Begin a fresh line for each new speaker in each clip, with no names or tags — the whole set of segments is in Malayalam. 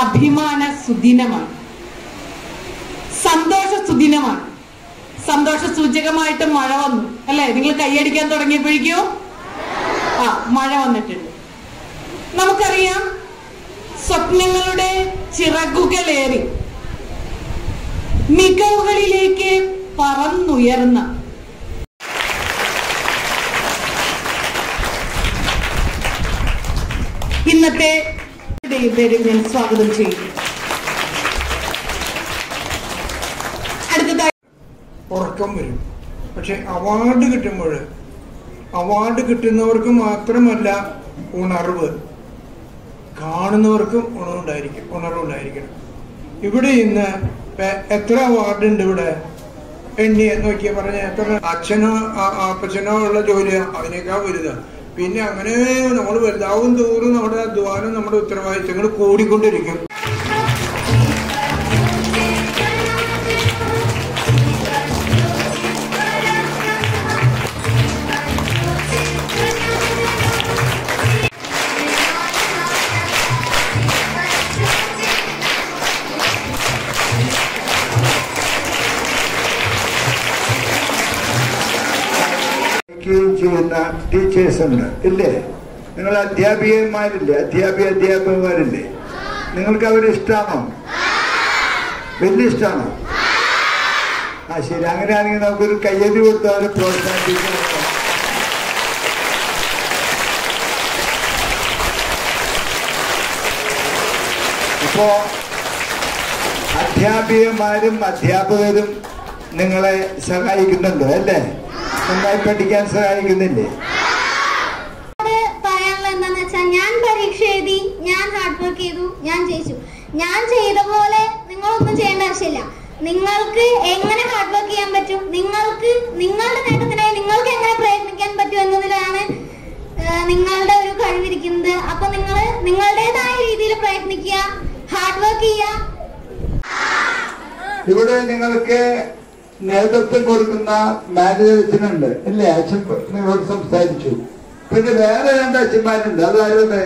അഭിമാന സുദിനമാണ് സന്തോഷ സുദിനമാണ് സന്തോഷ സൂചകമായിട്ട് മഴ വന്നു അല്ലെ നിങ്ങൾ കൈയടിക്കാൻ തുടങ്ങിയപ്പോഴേക്കും ആ മഴ വന്നിട്ടുണ്ട് നമുക്കറിയാം സ്വപ്നങ്ങളുടെ ചിറകുകളേറി മികവുകളിലേക്ക് പറന്നുയർന്ന ഇന്നത്തെ പേര് ഞാൻ സ്വാഗതം ചെയ്യുന്നു അടുത്തതായി
ഉറക്കം വരും പക്ഷെ അവാർഡ് കിട്ടുമ്പോൾ അവാർഡ് കിട്ടുന്നവർക്ക് മാത്രമല്ല ഉണർവ് കാണുന്നവർക്കും ഉണർവുണ്ടായിരിക്കും ഉണർവുണ്ടായിരിക്കണം ഇവിടെ ഇന്ന് ഇപ്പൊ എത്ര അവാർഡ് ഉണ്ട് ഇവിടെ എണ്ണി നോക്കിയാ പറഞ്ഞ എത്ര അച്ഛനോ ആ- അപ്പച്ചനോ ഉള്ള ജോലിയാ അതിനേക്കാൾ വലുതാ പിന്നെ അങ്ങനെ നമ്മൾ വലുതാവും തോറും നമ്മുടെ അധ്വാനം നമ്മുടെ ഉത്തരവാദിത്തങ്ങൾ കൂടിക്കൊണ്ടിരിക്കും
പഠിക്കുകയും ചെയ്യുന്ന ടീച്ചേഴ്സ് ഉണ്ട് ഇല്ലേ നിങ്ങൾ അധ്യാപികന്മാരില്ലേ അധ്യാപിക അധ്യാപകന്മാരില്ലേ നിങ്ങൾക്ക് അവരെ ഇഷ്ടമാണോ വലിയ ഇഷ്ടമാണോ ആ ശരി അങ്ങനെയാണെങ്കിൽ നമുക്കൊരു കയ്യടി കൊടുത്ത് അവരെ പ്രോത്സാഹിപ്പിക്കണം ഇപ്പോ അധ്യാപികമാരും അധ്യാപകരും നിങ്ങളെ സഹായിക്കുന്നുണ്ടോ അല്ലേ നന്നായി പഠിക്കാൻ സഹായിക്കുന്നില്ലേ
എന്നോട് പറയാനുള്ളത് എന്താന്ന് വെച്ചാൽ ഞാൻ പരീക്ഷ എഴുതി ഞാൻ ഹാർഡ് വർക്ക് ചെയ്തു ഞാൻ ജയിച്ചു ഞാൻ ചെയ്ത പോലെ നിങ്ങളൊന്നും ചെയ്യേണ്ട ആവശ്യമില്ല നിങ്ങൾക്ക് എങ്ങനെ ഹാർഡ് വർക്ക് ചെയ്യാൻ പറ്റും നിങ്ങൾക്ക് നിങ്ങളുടെ നേട്ടത്തിനായി നിങ്ങൾക്ക് എങ്ങനെ പ്രയത്നിക്കാൻ പറ്റും എന്നതിലാണ് ഏഹ്, നിങ്ങളുടെ ഒരു കഴിവിരിക്കുന്നത് അപ്പൊ നിങ്ങൾ നിങ്ങളുടേതായ രീതിയിൽ പ്രയത്നിക്കുക ഹാർഡ് വർക്ക് ചെയ്യുക
ഇവിടെ നിങ്ങൾക്ക് നേതൃത്വം കൊടുക്കുന്ന മാനേജേഴ്സിനുണ്ട് ഇല്ലേ അച്ഛൻ നിങ്ങളോട് സംസാരിച്ചു പിന്നെ വേറെ രണ്ട് അച്ഛന്മാരുണ്ട് അതായത്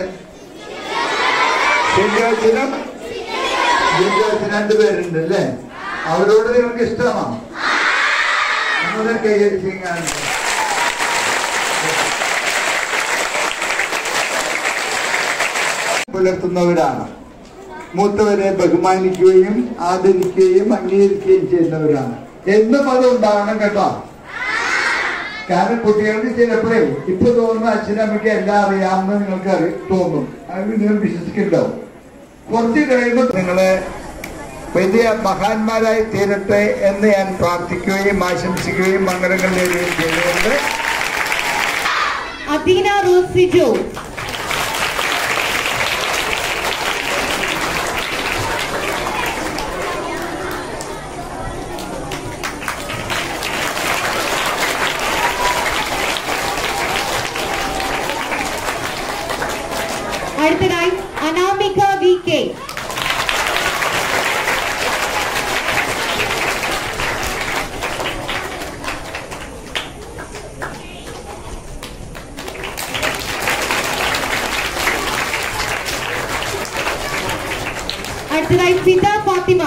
ശരിയാച്ചനും ജില്ലാച്ചനും രണ്ടുപേരുണ്ട് അല്ലേ അവരോട് നിങ്ങൾക്ക് ഇഷ്ടമാണോ നമ്മളെ കൈയടിച്ചിങ്ങാണ് പുലർത്തുന്നവരാണ് മൂത്തവരെ ബഹുമാനിക്കുകയും ആദരിക്കുകയും അംഗീകരിക്കുകയും ചെയ്യുന്നവരാണ് എന്നും അത് ഉണ്ടാകണം കേട്ടോ കാരണം കുട്ടികൾക്ക് ചിലപ്പോഴേ ഇപ്പൊ തോന്നുന്ന അച്ഛനമ്മയ്ക്ക് എല്ലാം അറിയാമെന്ന് നിങ്ങൾക്ക് അറി തോന്നും അത് നിങ്ങൾ വിശ്വസിക്കുന്നുണ്ടാവും കുറച്ച് കഴിയുമ്പോൾ നിങ്ങള് വലിയ മഹാന്മാരായി തീരട്ടെ എന്ന് ഞാൻ പ്രാർത്ഥിക്കുകയും ആശംസിക്കുകയും മംഗളങ്ങൾ നേരുകയും ചെയ്യുന്നുണ്ട്
അദീന റോസിജോ അടുത്തതായി അനാമിക വി കെ അടുത്തതായി Sitha Fathima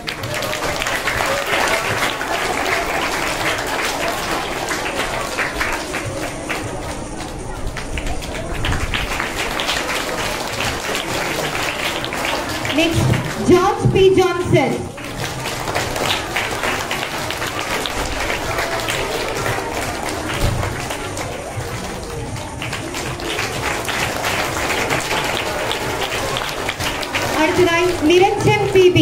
next George P Johnson അടുത്തതായി നിരഞ്ജൻ പി ബി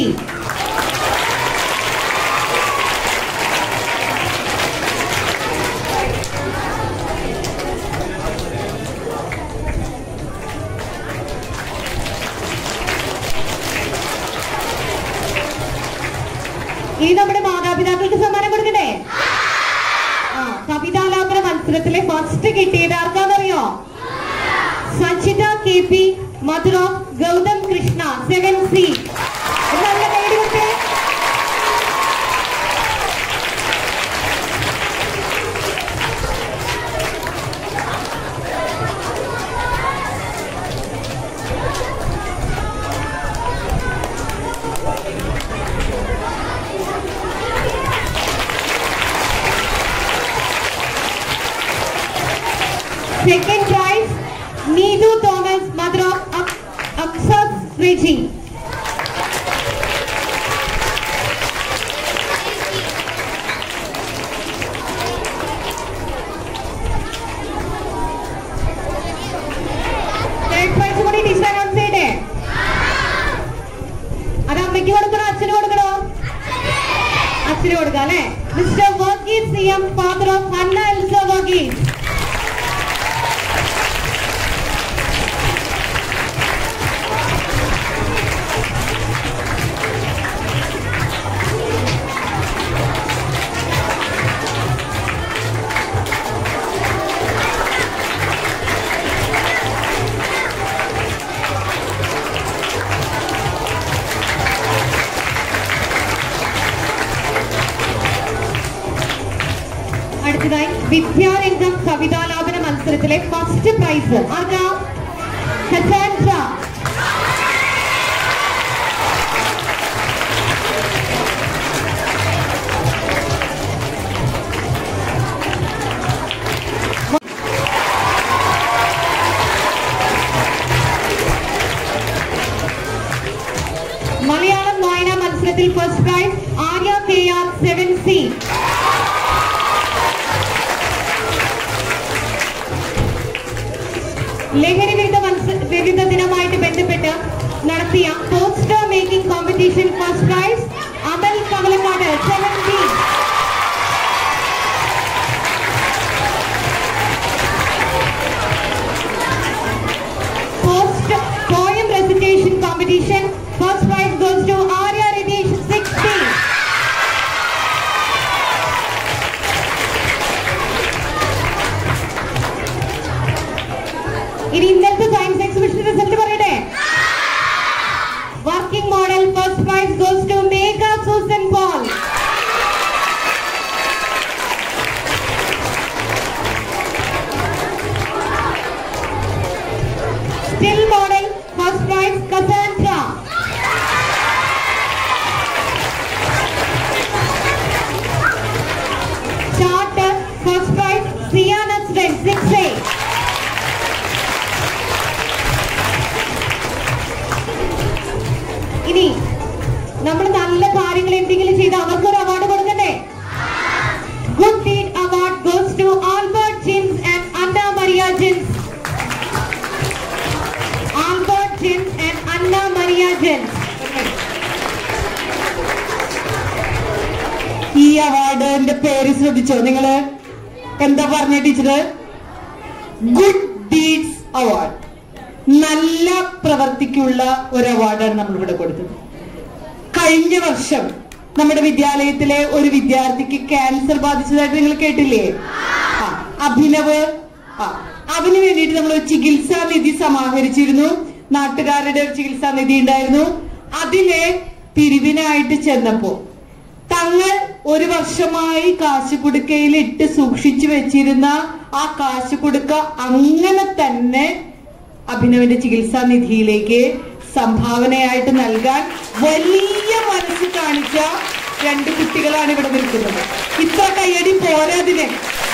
ഇനി നമ്മുടെ മാതാപിതാക്കൾക്ക് സമ്മാനം കൊടുക്കണ്ടേ ആ കവിതാലാപന മത്സരത്തിലെ ഫസ്റ്റ് കിട്ടിയത് ആർക്കാന്നറിയോ Sachitha K P Madhura Gautham Krishna seven C നല്ല കൈയടി കൊടുത്തേ Second prize, Needu Thomas, mother of Ak- Aksas Reggie. Third prize കൂടി ടീച്ചർ അനൗൺസ് ചെയ്യട്ടെ അത് അമ്മയ്ക്ക് കൊടുക്കണോ അച്ഛന് കൊടുക്കണോ അച്ഛന് കൊടുക്കാം അല്ലെ mister Varghese C M father of Hanna Elsa Varghese അടുത്തതായി വിദ്യാരംഗം കവിതാലാപന മത്സരത്തിലെ ഫസ്റ്റ് പ്രൈസ് ആർക്കാ ഹസാൻഡ്ര മലയാളം വായനാ മത്സരത്തിൽ first prize Arya K R seven C ലഹരി വിരുദ്ധ മത്സ- വിരുദ്ധ ദിനമായിട്ട് ബന്ധപ്പെട്ട് നടത്തിയ poster making competition first prize Amal Kavalakkad seventeen post poem recitation competition first prize goes to Arya Ratheesh sixteen ഇനി ഇന്നലത്തെ സയൻസ് എക്സിബിഷൻ റിസൾട്ട് പറയട്ടെ working model first prize goes to Megha Susan Paul still model first prize Cassandra chart first prize Siyana six eight ഇനി നമ്മൾ നല്ല കാര്യങ്ങൾ എന്തെങ്കിലും ചെയ്ത് അവർക്ക് ഒരു അവാർഡ് കൊടുക്കണ്ടേ good deed award goes to Albert Jins and Anna Maria Jins Albert Jins and Anna Maria Jins
ഈ അവാർഡിന്റെ പേര് ശ്രദ്ധിച്ചോ നിങ്ങള് എന്താ പറഞ്ഞ ടീച്ചർ ഗുഡ് ഡീഡ്സ് അവാർഡ് നല്ല പ്രവർത്തിക്കുള്ള ഒരു അവാർഡാണ് നമ്മൾ ഇവിടെ കൊടുത്തത് കഴിഞ്ഞ വർഷം നമ്മുടെ വിദ്യാലയത്തിലെ ഒരു വിദ്യാർത്ഥിക്ക് ക്യാൻസർ ബാധിച്ചതായിട്ട് നിങ്ങൾ കേട്ടില്ലേ ആ അഭിനവ് ആ അതിനു വേണ്ടിയിട്ട് നമ്മൾ ഒരു ചികിത്സാ നിധി സമാഹരിച്ചിരുന്നു നാട്ടുകാരുടെ ഒരു ചികിത്സാ നിധി ഉണ്ടായിരുന്നു അതിലെ പിരിവിനായിട്ട് ചെന്നപ്പോ തങ്ങൾ ഒരു വർഷമായി കാശുകുടുക്കയിൽ ഇട്ട് സൂക്ഷിച്ചു വെച്ചിരുന്ന ആ കാശുകുടുക്ക അങ്ങനെ തന്നെ അഭിനവിന്റെ ചികിത്സാ നിധിയിലേക്ക് സംഭാവനയായിട്ട് നൽകാൻ വലിയ മനസ്സ് കാണിച്ച രണ്ട് കുട്ടികളാണ് ഇവിടെ നിൽക്കുന്നത് ഇത്ര കയ്യടി പോരാതിന്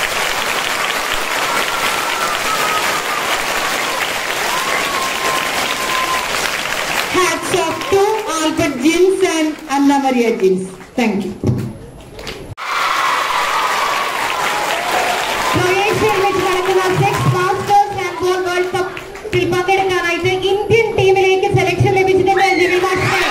hats off to Albert Jins and Anna Maria Jins thank you
ക്രൊയേഷ്യയിൽ വെച്ച് നടക്കുന്ന സെക്സ് മാസ്റ്റേഴ്സ് ഹാൻഡ്ബോൾ വേൾഡ് കപ്പിൽ പങ്കെടുക്കാനായിട്ട് ഇന്ത്യൻ ടീമിലേക്ക് സെലക്ഷൻ ലഭിച്ചിട്ടുണ്ട് ജിബി മാസ്റ്റർ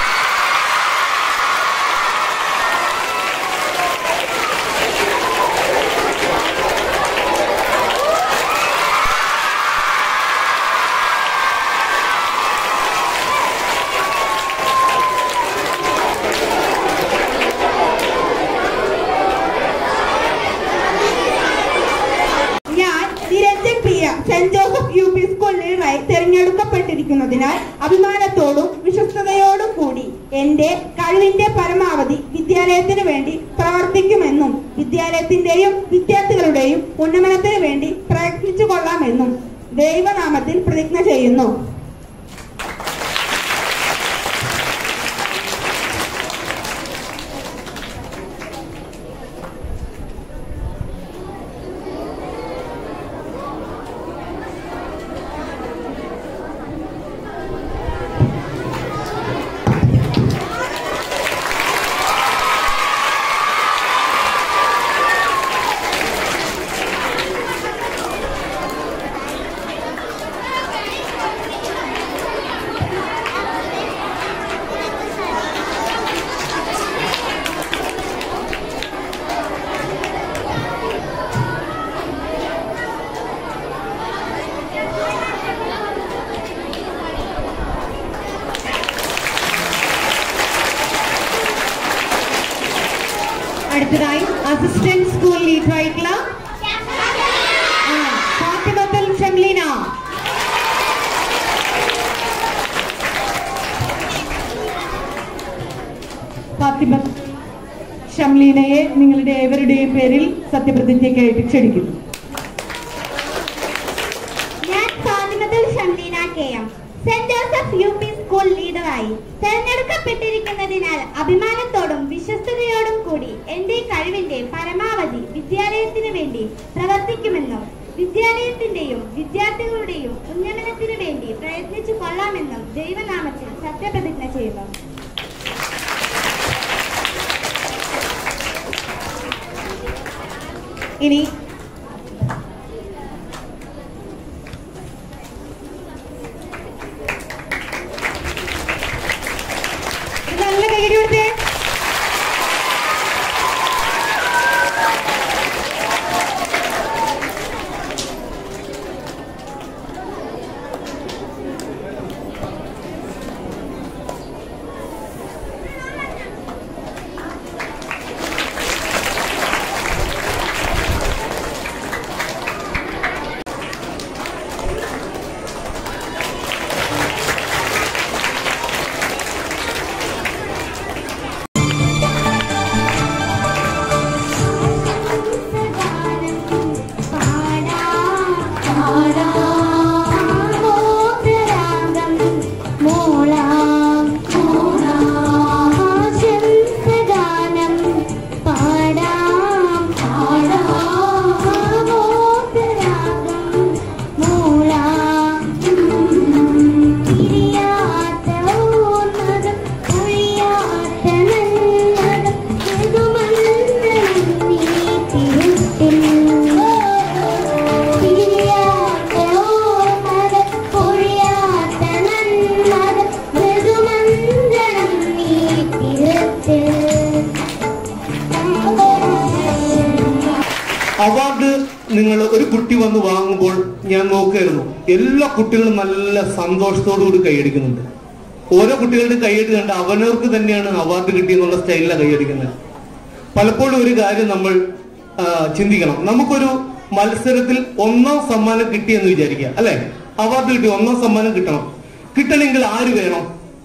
ഞാൻ Niranjan Priya Saint Joseph U P school ലീഡറായി തിരഞ്ഞെടുക്കപ്പെട്ടിരിക്കുന്നതിനാൽ അഭിമാനത്തോടും വിശ്വസ്തയോടും കൂടി എന്റെ കഴിവിന്റെ പരമാവധി വിദ്യാലയത്തിന് വേണ്ടി പ്രവർത്തിക്കുമെന്നും വിദ്യാലയത്തിന്റെയും വിദ്യാർത്ഥികളുടെയും ഉന്നമനത്തിന് വേണ്ടി പ്രയത്നിച്ചു കൊള്ളാമെന്നും ദൈവനാമത്തിൽ പ്രതിജ്ഞ ചെയ്യുന്നു
അടുത്തതായി അസിസ്റ്റന്റ് സ്കൂൾ ലീഡർ ആയിട്ടുള്ള ആ, ഫാത്തിമത്തുൽ ഷംലീന
ഫാത്തിമ ഷംലീനയെ നിങ്ങളുടെ ഏവരുടെയും പേരിൽ സത്യപ്രതിജ്ഞയ്ക്കായിട്ട് ക്ഷണിക്കുന്നു
ഞാൻ Fathimathul Shamleena K M Saint Joseph U P school ലീഡറായി തെരഞ്ഞെടുക്കപ്പെട്ടിരിക്കുന്നതിനാൽ അഭിമാനത്തോടും വിശ്വസ്തയോടും കൂടി എന്റെ കഴിവിന്റെ പരമാവധി വിദ്യാലയത്തിന് വേണ്ടി പ്രവർത്തിക്കുമെന്നും വിദ്യാലയത്തിന്റെയും വിദ്യാർത്ഥികളുടെയും ഉന്നമനത്തിനു വേണ്ടി പ്രയത്നിച്ചു കൊള്ളാമെന്നും ദൈവനാമത്തിൽ സത്യപ്രതിജ്ഞ ചെയ്യുന്നു
ഇനി ഒരു നല്ല കൈയടി കൊടുത്തേ
അവാർഡ് നിങ്ങൾ ഒരു കുട്ടി വന്ന് വാങ്ങുമ്പോൾ ഞാൻ നോക്കുകയായിരുന്നു എല്ലാ കുട്ടികളും നല്ല സന്തോഷത്തോടു കൂടി കൈയടിക്കുന്നുണ്ട് ഓരോ കുട്ടികളുടെ കൈയടി കണ്ട് അവനവർക്ക് തന്നെയാണ് അവാർഡ് കിട്ടിയെന്നുള്ള സ്റ്റൈലിലാണ് കൈയടിക്കുന്നത് പലപ്പോഴും ഒരു കാര്യം നമ്മൾ ആ, ചിന്തിക്കണം നമുക്കൊരു മത്സരത്തിൽ ഒന്നാം സമ്മാനം കിട്ടിയെന്ന് വിചാരിക്കുക അല്ലെ അവാർഡ് കിട്ടി ഒന്നാം സമ്മാനം കിട്ടണം കിട്ടണമെങ്കിൽ ആര് വേണം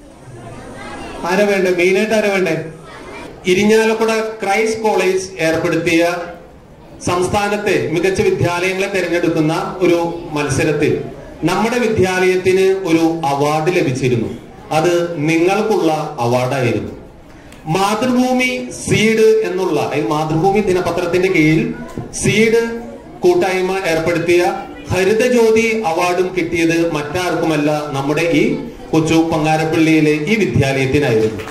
ആരാ വേണ്ടേ മെയിനായിട്ട് ആരാ വേണ്ടേ
ഇരിഞ്ഞാലക്കുട ക്രൈസ്റ്റ് കോളേജ് ഏർപ്പെടുത്തിയ സംസ്ഥാനത്തെ മികച്ച വിദ്യാലയങ്ങളെ തിരഞ്ഞെടുക്കുന്ന ഒരു മത്സരത്തിൽ നമ്മുടെ വിദ്യാലയത്തിന് ഒരു അവാർഡ് ലഭിച്ചിരുന്നു അത് നിങ്ങൾക്കുള്ള അവാർഡായിരുന്നു മാതൃഭൂമി സീഡ് എന്നുള്ള ഈ മാതൃഭൂമി ദിനപത്രത്തിന്റെ കീഴിൽ സീഡ് കൂട്ടായ്മ ഏർപ്പെടുത്തിയ ഹരിതജ്യോതി അവാർഡും കിട്ടിയത് മറ്റാർക്കുമല്ല നമ്മുടെ ഈ കൊച്ചു പങ്ങാരപ്പള്ളിയിലെ ഈ വിദ്യാലയത്തിനായിരുന്നു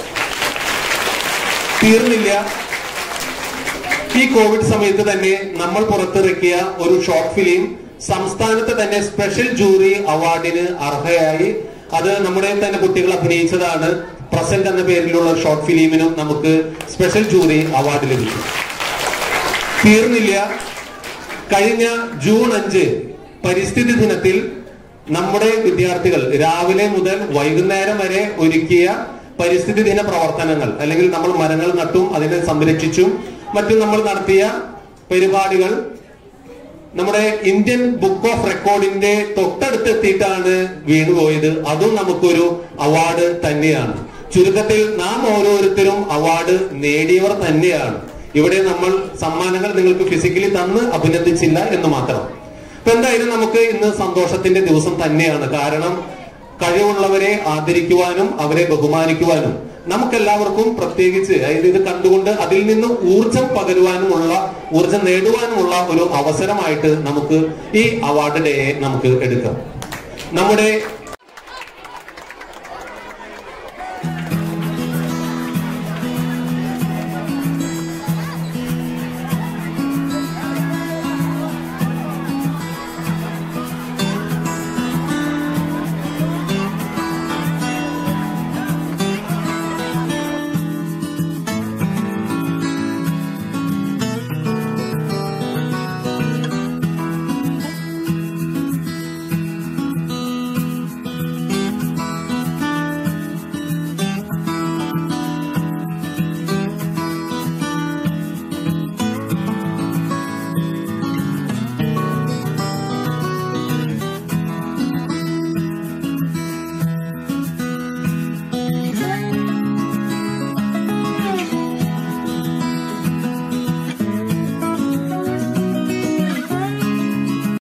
തീർന്നില്ല ഈ കോവിഡ് സമയത്ത് തന്നെ നമ്മൾ പുറത്തിറക്കിയ ഒരു ഷോർട്ട് ഫിലിം സംസ്ഥാനത്തെ തന്നെ സ്പെഷ്യൽ ജൂറി അവാർഡിന് അർഹയായി അത് നമ്മുടെ തന്നെ കുട്ടികൾ അഭിനയിച്ചതാണ് പ്രസന്റ് എന്ന പേരിലുള്ള ഷോർട്ട് ഫിലിമിനും നമുക്ക് സ്പെഷ്യൽ ജൂറി അവാർഡ് ലഭിച്ചു തീർന്നില്ല കഴിഞ്ഞ ജൂൺ അഞ്ച് പരിസ്ഥിതി ദിനത്തിൽ നമ്മുടെ വിദ്യാർത്ഥികൾ രാവിലെ മുതൽ വൈകുന്നേരം വരെ ഒരുക്കിയ പരിസ്ഥിതി ദിന പ്രവർത്തനങ്ങൾ അല്ലെങ്കിൽ നമ്മൾ മരങ്ങൾ നട്ടും അതിനെ സംരക്ഷിച്ചും മറ്റും നമ്മൾ നടത്തിയ പരിപാടികൾ നമ്മുടെ ഇന്ത്യൻ ബുക്ക് ഓഫ് റെക്കോർഡിന്റെ തൊട്ടടുത്ത് എത്തിയിട്ടാണ് വീണുപോയത് അതും നമുക്കൊരു അവാർഡ് തന്നെയാണ് ചുരുക്കത്തിൽ നാം ഓരോരുത്തരും അവാർഡ് നേടിയവർ തന്നെയാണ് ഇവിടെ നമ്മൾ സമ്മാനങ്ങൾ നിങ്ങൾക്ക് ഫിസിക്കലി തന്ന് അഭിനന്ദിച്ചില്ല എന്ന് മാത്രം അപ്പൊ എന്തായാലും നമുക്ക് ഇന്ന് സന്തോഷത്തിന്റെ ദിവസം തന്നെയാണ് കാരണം കഴിവുള്ളവരെ ആദരിക്കുവാനും അവരെ ബഹുമാനിക്കുവാനും നമുക്കെല്ലാവർക്കും പ്രത്യേകിച്ച് അതായത് ഇത് കണ്ടുകൊണ്ട് അതിൽ നിന്ന് ഊർജം പകരുവാനുമുള്ള ഊർജം നേടുവാനുമുള്ള ഒരു അവസരമായിട്ട് നമുക്ക് ഈ അവാർഡ് ഡേയെ നമുക്ക് എടുക്കാം നമ്മുടെ